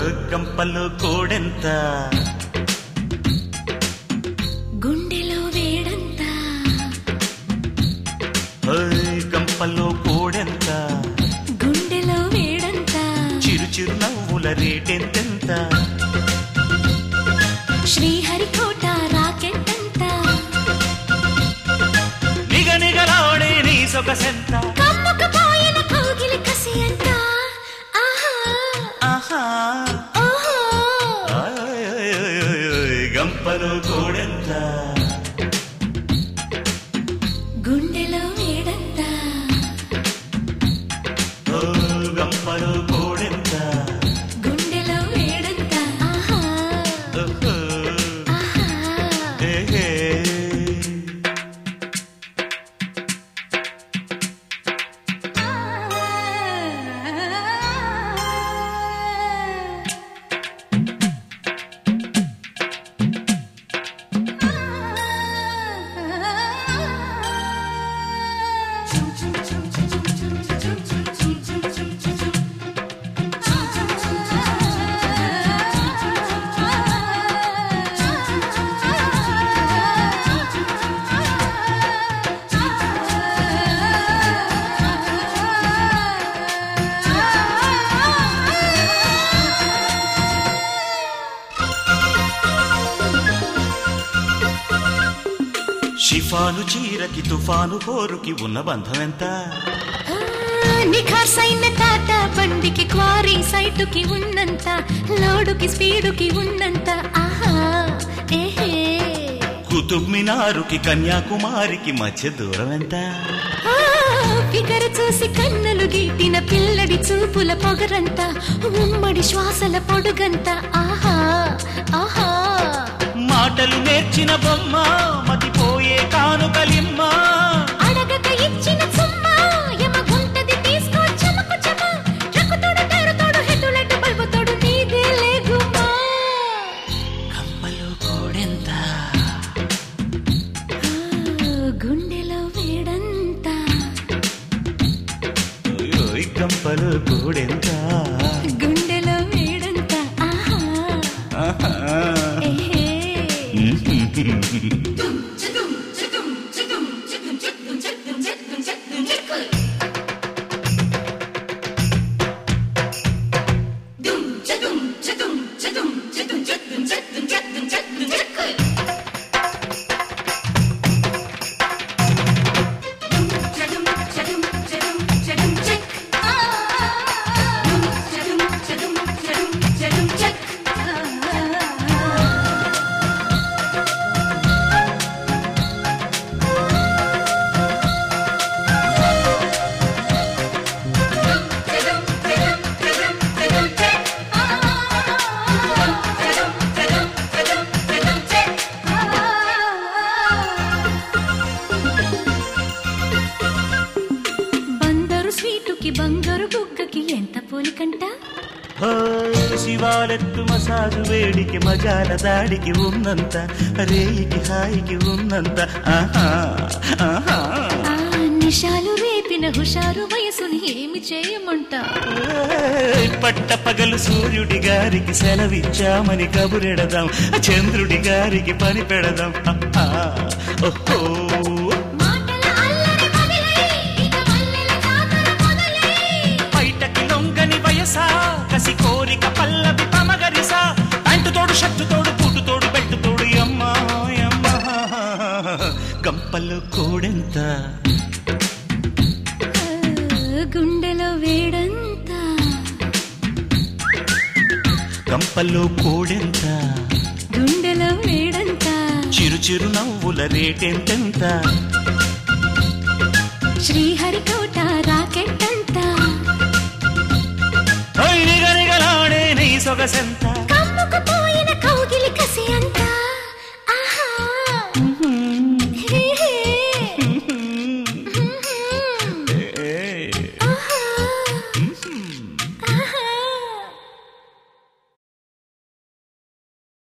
కంపల్లో కోడెంత గుండెలో వేడంతా ఓయ్, కంపల్లో కోడెంత గుండెలో వేడంతా చిరు చిరు నవ్వుల రేటెంతెంత శ్రీహరికోట రాకెట్ అంతా నిగ నిగలాడే నీ సొగసెంత కమ్ముకుపోయిన కౌగిలి కసి అంతా ఆహా ఆహా ఓహో ఓయ్, ఓయ్, ఓయ్, ఓయ్, ఓయ్, గంపలో కోడెంత గుండెలో వేడంతా ఓ గంపలో కోడెంత గుండెలో వేడంతా ఆహా ఓహో, ఆహా ఏ, ఏ. షిఫాను చీరకి తుఫాను పోరుకి ఉన్న బంధం ఎంత నిఖార్సైన టాటా బండికి క్వారీ సైటుకి ఉన్నంత లోడుకి స్పీడుకి ఉన్నంత ఆహా ఏహే కుతుబ్ మినారుకి కన్యాకుమారికి మధ్య దూరం ఎంత ఆ, ఫిగర్ చూసి కన్నులు గీటిన పిల్లడి చూపుల పొగరంత ఉమ్మడి శ్వాసల పొడుగంత ఆహా ఆహా మాటలు నేర్చిన బొమ్మ మతిపోయే కానుకలిమ్మ అడగక ఇచ్చిన సుమ్మ యమగుంటది తీసుకో చమకు చమ ట్రక్కుతోడు తేరుతోడు హెడ్డులెట్టు బల్బుతోడు నీదే లేగుమా కమ్మలు కోడెంత ఆ, గుండెలో వేడంతా ఓయ్ కంపలు కోడెంత గుండెలో వేడంతా ఆహా ఆహా. ఏహే బందరు స్వీటుకి బంగారు బుగ్గకి ఎంత పోలికంట ఓయ్ శివాలెత్తు మసాజు వేడికి మజాల దాడికి ఉన్నంత రేయికి హాయికి ఉన్నంత ఆహా ఆహా ఆ నిషాలు రేపిన హుషారు వయసుని ఏమి చేయమంట ఏయ్, పట్ట పగలు సూర్యుడి గారికి సెలవిచ్చామని కబురెడదాం చంద్రుడి గారికి పని పెడదాం ఆహా, ఓహో మాటల అల్లరి మొదలై, ఇక మల్లెల జాతర మొదలై. బయటకి లొంగని వయసా కసి కోరిక పల్లవి పమగరిసా ప్యాంటు తోడు షర్టు తోడు బూటు తోడు బెట్టు తోడు అమ్మా అమ్మా గంపల్లో కోడెంత ఆ, గుండెలో వేడంతా గంపల్లో కోడెంత గుండెలో వేడంతా చిరు చిరు నవ్వుల రేటెంతెంత శ్రీహరికోట రాకెట్ అంతా నిగనిగలాడే నీ సొగసెంత